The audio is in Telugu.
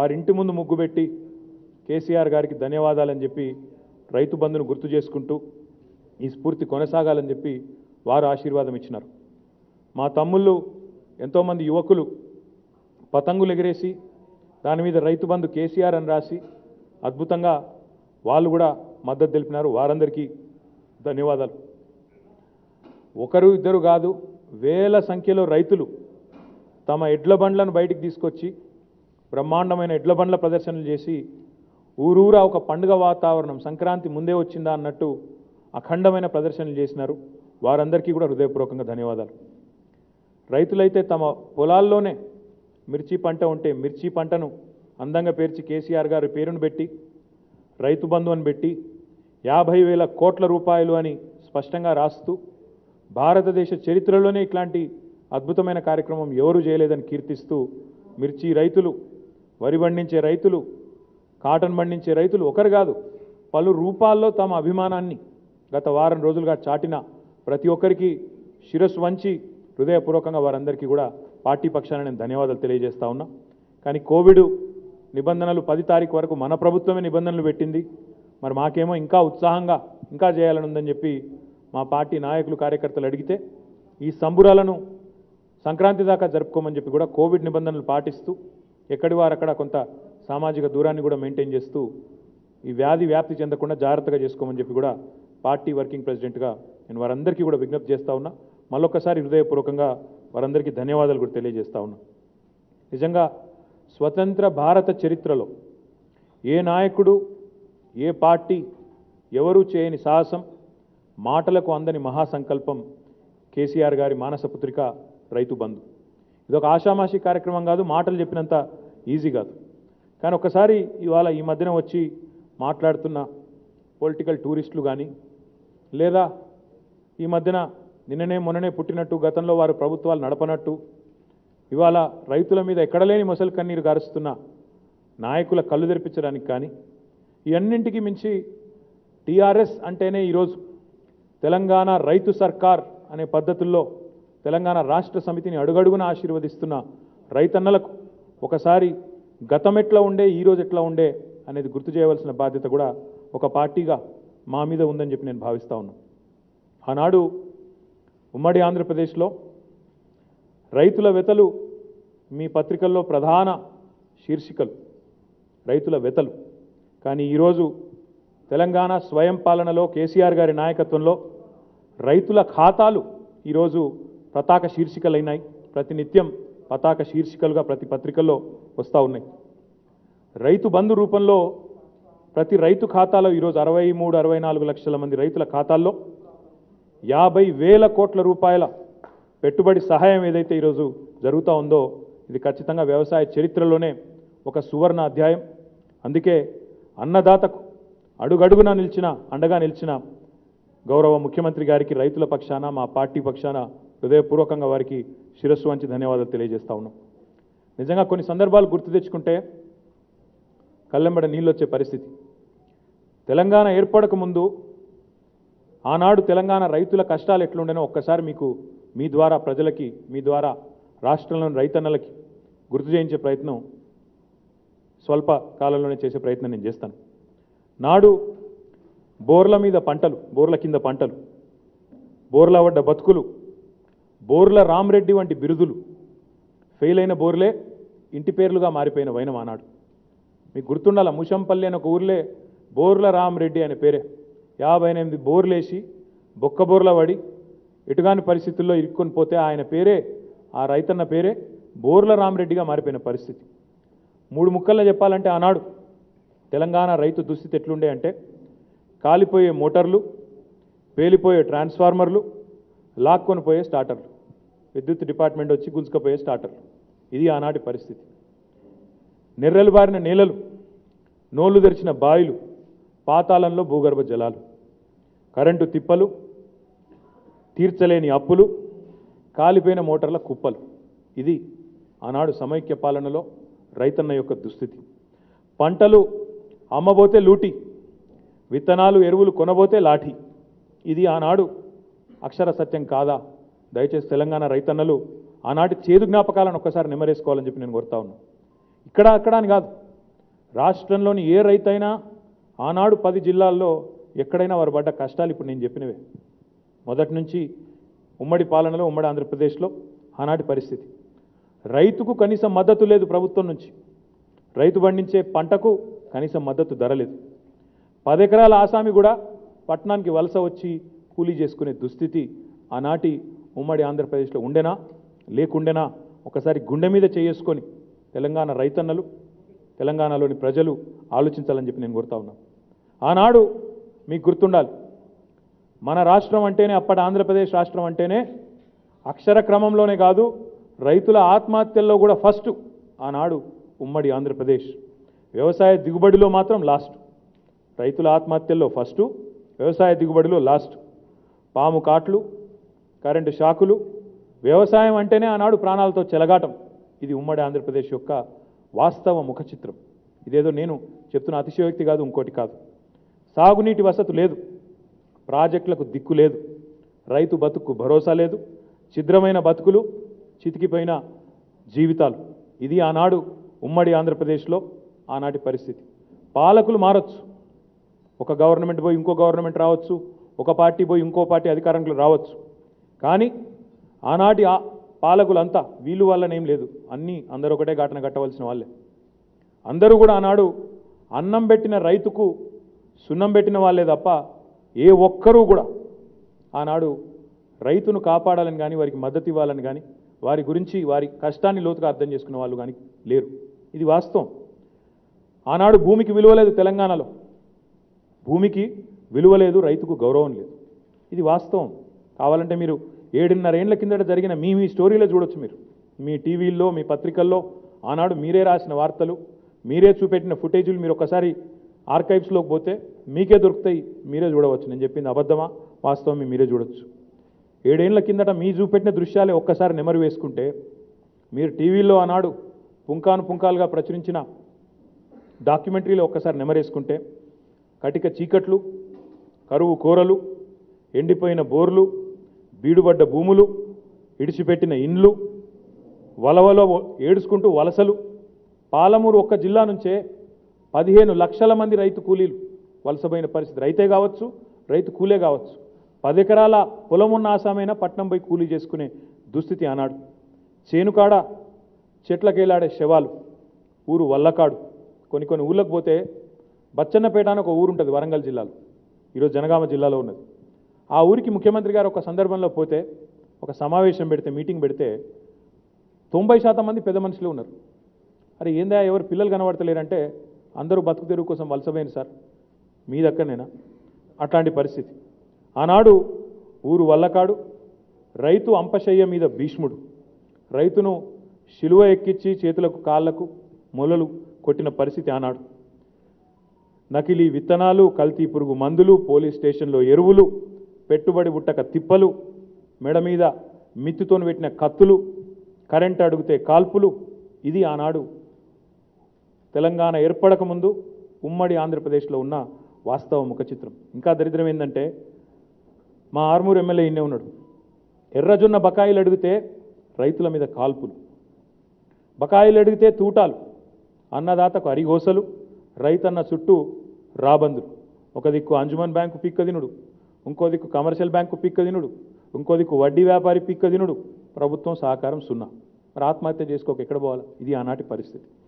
వారి ఇంటి ముందు ముగ్గు పెట్టి కేసీఆర్ గారికి ధన్యవాదాలని చెప్పి రైతు బంధును గుర్తు చేసుకుంటూ ఈ స్ఫూర్తి కొనసాగాలని చెప్పి వారు ఆశీర్వాదం ఇచ్చినారు మా తమ్ముళ్ళు ఎంతోమంది యువకులు పతంగులు ఎగిరేసి దాని మీద రైతు బంధు కేసీఆర్ అని రాసి అద్భుతంగా వాళ్ళు కూడా మద్దతు తెలిపినారు వారందరికీ ధన్యవాదాలు ఒకరు ఇద్దరు కాదు వేల సంఖ్యలో రైతులు తమ ఎడ్ల బండ్లను బయటికి తీసుకొచ్చి బ్రహ్మాండమైన ఎడ్ల బండ్ల ప్రదర్శనలు చేసి ఊరూరా ఒక పండుగ వాతావరణం సంక్రాంతి ముందే వచ్చిందా అన్నట్టు అఖండమైన ప్రదర్శనలు చేసినారు వారందరికీ కూడా హృదయపూర్వకంగా ధన్యవాదాలు రైతులైతే తమ పొలాల్లోనే మిర్చి పంట ఉంటే మిర్చి పంటను అందంగా పేర్చి కేసీఆర్ గారి పేరును పెట్టి రైతు బంధు అని పెట్టి యాభై వేల కోట్ల రూపాయలు అని స్పష్టంగా రాస్తూ భారతదేశ చరిత్రలోనే ఇట్లాంటి అద్భుతమైన కార్యక్రమం ఎవరు చేయలేదని కీర్తిస్తూ మిర్చి రైతులు వరి పండించే రైతులు కాటన్ పండించే రైతులు ఒకరు కాదు పలు రూపాల్లో తమ అభిమానాన్ని గత వారం రోజులుగా చాటిన ప్రతి ఒక్కరికి శిరస్సు వంచి హృదయపూర్వకంగా వారందరికీ కూడా పార్టీ పక్షాన నేను ధన్యవాదాలు తెలియజేస్తా ఉన్నా కానీ కోవిడ్ నిబంధనలు పది తారీఖు వరకు మన ప్రభుత్వమే నిబంధనలు పెట్టింది మరి మాకేమో ఇంకా ఉత్సాహంగా ఇంకా చేయాలని ఉందని చెప్పి మా పార్టీ నాయకులు కార్యకర్తలు అడిగితే ఈ సంబురాలను సంక్రాంతి దాకా జరుపుకోమని చెప్పి కూడా కోవిడ్ నిబంధనలు పాటిస్తూ ఎక్కడి వారు అక్కడ కొంత సామాజిక దూరాన్ని కూడా మెయింటైన్ చేస్తూ ఈ వ్యాధి వ్యాప్తి చెందకుండా జాగ్రత్తగా చేసుకోమని చెప్పి కూడా పార్టీ వర్కింగ్ ప్రెసిడెంట్గా నేను వారందరికీ కూడా విజ్ఞప్తి చేస్తా ఉన్నా మళ్ళొక్కసారి హృదయపూర్వకంగా వారందరికీ ధన్యవాదాలు కూడా తెలియజేస్తా ఉన్నా నిజంగా స్వతంత్ర భారత చరిత్రలో ఏ నాయకుడు ఏ పార్టీ ఎవరూ చేయని సాహసం మాటలకు అందని మహాసంకల్పం కేసీఆర్ గారి మానసపుత్రిక రైతు బంధు ఇదొక ఆషామాషి కార్యక్రమం కాదు మాటలు చెప్పినంత ఈజీ కాదు కానీ ఒకసారి ఇవాళ ఈ మధ్యన వచ్చి మాట్లాడుతున్న పొలిటికల్ టూరిస్టులు కానీ లేదా ఈ మధ్యన నిన్ననే మొన్ననే పుట్టినట్టు గతంలో వారు ప్రభుత్వాలు నడపనట్టు ఇవాళ రైతుల మీద ఎక్కడలేని మొసలు కన్నీరు గారుస్తున్న నాయకుల కళ్ళు తెరిపించడానికి కానీ ఇవన్నింటికి మించి టీఆర్ఎస్ అంటేనే ఈరోజు తెలంగాణ రైతు సర్కార్ అనే పద్ధతుల్లో తెలంగాణ రాష్ట్ర సమితిని అడుగడుగున ఆశీర్వదిస్తున్న రైతన్నలకు ఒకసారి గతం ఎట్లా ఉండే ఈరోజు ఎట్లా ఉండే అనేది గుర్తు చేయవలసిన బాధ్యత కూడా ఒక పార్టీగా మా మీద ఉందని చెప్పి నేను భావిస్తా ఉన్నాను ఆనాడు ఉమ్మడి ఆంధ్రప్రదేశ్లో రైతుల వెతలు మీ పత్రికల్లో ప్రధాన శీర్షికలు రైతుల వెతలు కానీ ఈరోజు తెలంగాణ స్వయం పాలనలో కేసీఆర్ గారి నాయకత్వంలో రైతుల ఖాతాలు ఈరోజు పతాక శీర్షికలైనాయి ప్రతినిత్యం పతాక శీర్షికలుగా ప్రతి పత్రికల్లో వస్తూ ఉన్నాయి రైతు బంధు రూపంలో ప్రతి రైతు ఖాతాలో ఈరోజు అరవై మూడు అరవై నాలుగు లక్షల మంది రైతుల ఖాతాల్లో యాభై వేల కోట్ల రూపాయల పెట్టుబడి సహాయం ఏదైతే ఈరోజు జరుగుతూ ఉందో ఇది ఖచ్చితంగా వ్యవసాయ చరిత్రలోనే ఒక సువర్ణ అధ్యాయం అందుకే అన్నదాతకు అడుగడుగున నిలిచిన అండగా నిలిచిన గౌరవ ముఖ్యమంత్రి గారికి రైతుల పక్షాన మా పార్టీ పక్షాన హృదయపూర్వకంగా వారికి శిరస్సు వంచి ధన్యవాదాలు తెలియజేస్తా ఉన్నాం నిజంగా కొన్ని సందర్భాలు గుర్తు తెచ్చుకుంటే కళ్ళెంబడ నీళ్ళు వచ్చే పరిస్థితి తెలంగాణ ఏర్పడక ముందు ఆనాడు తెలంగాణ రైతుల కష్టాలు ఎట్లుండేనో ఒక్కసారి మీకు మీ ద్వారా ప్రజలకి మీ ద్వారా రాష్ట్రంలోని రైతన్నలకి గుర్తు చేయించే ప్రయత్నం స్వల్ప కాలంలోనే చేసే ప్రయత్నం నేను చేస్తాను నాడు బోర్ల మీద పంటలు బోర్ల కింద పంటలు బోర్ల పడ్డ బతుకులు బోర్ల రామరెడ్డి వంటి బిరుదులు ఫెయిల్ అయిన బోర్లే ఇంటి పేర్లుగా మారిపోయిన వైనం ఆనాడు మీకు గుర్తుండాల ముషంపల్లి అని ఒక ఊర్లే బోర్ల రామరెడ్డి అనే పేరే యాభై ఎనిమిది బోర్లేసి బొక్క బోర్ల పడి ఎటుగాని పరిస్థితుల్లో ఇరుక్కొని పోతే ఆయన పేరే ఆ రైతన్న పేరే బోర్ల రామరెడ్డిగా మారిపోయిన పరిస్థితి మూడు ముక్కల్లో చెప్పాలంటే ఆనాడు తెలంగాణ రైతు దుస్థితి ఎట్లుండే అంటే కాలిపోయే మోటార్లు పేలిపోయే ట్రాన్స్ఫార్మర్లు లాక్కొని పోయే స్టార్టర్లు విద్యుత్ డిపార్ట్మెంట్ వచ్చి గుంజుకపోయే స్టార్టర్లు ఇది ఆనాటి పరిస్థితి నెర్రెలు బారిన నేలలు నోళ్లు తెరిచిన బావిలు పాతాళంలో భూగర్భ జలాలు కరెంటు తిప్పలు తీర్చలేని అప్పులు కాలిపోయిన మోటార్ల కుప్పలు ఇది ఆనాడు సమైక్య పాలనలో రైతన్న యొక్క దుస్థితి పంటలు అమ్మబోతే లూటి విత్తనాలు ఎరువులు కొనబోతే లాఠీ ఇది ఆనాడు అక్షర సత్యం కాదా దయచేసి తెలంగాణ రైతన్నలు ఆనాటి చేదు జ్ఞాపకాలను ఒక్కసారి నెమరేసుకోవాలని చెప్పి నేను కోరుతా ఉన్నాను ఇక్కడ అక్కడ అని కాదు రాష్ట్రంలోని ఏ రైతైనా ఆనాడు పది జిల్లాల్లో ఎక్కడైనా వారు పడ్డ కష్టాలు ఇప్పుడు నేను చెప్పినవే మొదటి నుంచి ఉమ్మడి పాలనలో ఉమ్మడి ఆంధ్రప్రదేశ్లో ఆనాటి పరిస్థితి రైతుకు కనీసం మద్దతు లేదు ప్రభుత్వం నుంచి రైతు పండించే పంటకు కనీసం మద్దతు ధర లేదు పది ఎకరాల ఆసామి కూడా పట్టణానికి వలస వచ్చి కూలీ చేసుకునే దుస్థితి ఆనాటి ఉమ్మడి ఆంధ్రప్రదేశ్లో ఉండెనా లేకుండెనా ఒకసారి గుండె మీద చేసుకొని తెలంగాణ రైతన్నలు తెలంగాణలోని ప్రజలు ఆలోచించాలని చెప్పి నేను కోరుతా ఉన్నాను ఆనాడు మీకు గుర్తుండాలి మన రాష్ట్రం అంటేనే అప్పటి ఆంధ్రప్రదేశ్ రాష్ట్రం అంటేనే అక్షర క్రమంలోనే కాదు రైతుల ఆత్మహత్యల్లో కూడా ఫస్ట్ ఆనాడు ఉమ్మడి ఆంధ్రప్రదేశ్ వ్యవసాయ దిగుబడిలో మాత్రం లాస్ట్ రైతుల ఆత్మహత్యల్లో ఫస్ట్ వ్యవసాయ దిగుబడిలో లాస్ట్ పాము కాట్లు కరెంటు షాకులు వ్యవసాయం అంటేనే ఆనాడు ప్రాణాలతో చెలగాటం ఇది ఉమ్మడి ఆంధ్రప్రదేశ్ యొక్క వాస్తవ ముఖ చిత్రం ఇదేదో నేను చెప్తున్న అతిశయోక్తి కాదు ఇంకోటి కాదు సాగునీటి వసతి లేదు ప్రాజెక్టులకు దిక్కు లేదు రైతు బతుకు భరోసా లేదు ఛిద్రమైన బతుకులు చితికిపోయిన జీవితాలు ఇది ఆనాడు ఉమ్మడి ఆంధ్రప్రదేశ్లో ఆనాటి పరిస్థితి పాలకులు మారచ్చు ఒక గవర్నమెంట్ పోయి ఇంకో గవర్నమెంట్ రావచ్చు ఒక పార్టీ పోయి ఇంకో పార్టీ అధికారంలో రావచ్చు కానీ ఆనాటి ఆ పాలకులంతా వీళ్ళు వల్లనేం లేదు అన్నీ అందరూ ఒకటే ఘటన కట్టవలసిన వాళ్ళే అందరూ కూడా ఆనాడు అన్నం పెట్టిన రైతుకు సున్నం పెట్టిన వాళ్ళే తప్ప ఏ ఒక్కరూ కూడా ఆనాడు రైతును కాపాడాలని కానీ వారికి మద్దతు ఇవ్వాలని కానీ వారి గురించి వారి కష్టాన్ని లోతుగా అర్థం చేసుకున్న వాళ్ళు కానీ లేరు ఇది వాస్తవం ఆనాడు భూమికి విలువ లేదు తెలంగాణలో భూమికి విలువ లేదు రైతుకు గౌరవం లేదు ఇది వాస్తవం కావాలంటే మీరు ఏడున్నర ఏండ్ల కిందట జరిగిన మీ మీ స్టోరీలో చూడొచ్చు మీరు మీ టీవీల్లో మీ పత్రికల్లో ఆనాడు మీరే రాసిన వార్తలు మీరే చూపెట్టిన ఫుటేజీలు మీరు ఒకసారి ఆర్కైవ్స్లోకి పోతే మీకే దొరుకుతాయి మీరే చూడవచ్చు నేను చెప్పింది అబద్ధమా వాస్తవం మీరే చూడొచ్చు ఏడేళ్ల కిందట మీ చూపెట్టిన దృశ్యాలే ఒక్కసారి నెమరు వేసుకుంటే మీరు టీవీలో ఆనాడు పుంకాను పుంకాలుగా ప్రచురించిన డాక్యుమెంటరీలో ఒక్కసారి నెమరేసుకుంటే కటిక చీకట్లు కరువు కూరలు ఎండిపోయిన బోర్లు బీడుబడ్డ భూములు ఇడిచిపెట్టిన ఇండ్లు వలవలో ఏడుచుకుంటూ వలసలు పాలమూరు ఒక్క జిల్లా నుంచే పదిహేను లక్షల మంది రైతు కూలీలు వలసపోయిన పరిస్థితి రైతే కావచ్చు రైతు కూలే కావచ్చు పది ఎకరాల పొలం ఉన్న ఆసామైన పట్నం పోయి కూలీ చేసుకునే దుస్థితి ఆనాడు చేనుకాడ చెట్లకేలాడే శవాలు ఊరు వల్లకాడు కొన్ని కొన్ని ఊళ్ళకు పోతే బచ్చన్నపేట అని ఒక ఊరు ఉంటుంది వరంగల్ జిల్లాలో ఈరోజు జనగామ జిల్లాలో ఉన్నది ఆ ఊరికి ముఖ్యమంత్రి గారు ఒక సందర్భంలో పోతే ఒక సమావేశం పెడితే మీటింగ్ పెడితే తొంభై శాతం మంది పెద్ద మనుషులు ఉన్నారు అరే ఏందా ఎవరు పిల్లలు కనబడతలేరంటే అందరూ బతుకు తెరువు కోసం వలసపోయింది సార్ మీ దగ్గరనేనా అట్లాంటి పరిస్థితి ఆనాడు ఊరు వల్లకాడు రైతు అంపశయ్య మీద భీష్ముడు రైతును శిలువ ఎక్కించి చేతులకు కాళ్లకు మొలలు కొట్టిన పరిస్థితి ఆనాడు నకిలీ విత్తనాలు కల్తీ పురుగు మందులు పోలీస్ స్టేషన్లో ఎరువులు పెట్టుబడి బుట్టక తిప్పలు మెడ మీద మిత్తితోని పెట్టిన కత్తులు కరెంట్ అడిగితే కాల్పులు ఇది ఆనాడు తెలంగాణ ఏర్పడక ముందు ఉమ్మడి ఆంధ్రప్రదేశ్లో ఉన్న వాస్తవ ముఖ చిత్రం ఇంకా దరిద్రం ఏంటంటే మా ఆర్మూరు ఎమ్మెల్యే ఇన్నే ఉన్నాడు ఎర్రజొన్న బకాయిలు అడిగితే రైతుల మీద కాల్పులు బకాయిలు అడిగితే తూటాలు అన్నదాతకు అరిగోసలు రైతన్న చుట్టూ రాబందులు ఒక దిక్కు అంజుమన్ బ్యాంకు పిక్కదినుడు ఇంకో దిక్కు కమర్షియల్ బ్యాంకు పిక్కదినుడు ఇంకో దిక్కు వడ్డీ వ్యాపారి పిక్కదినుడు ప్రభుత్వం సహకారం సున్నా మరి ఆత్మహత్య చేసుకోక ఎక్కడ పోవాలి ఇది ఆనాటి పరిస్థితి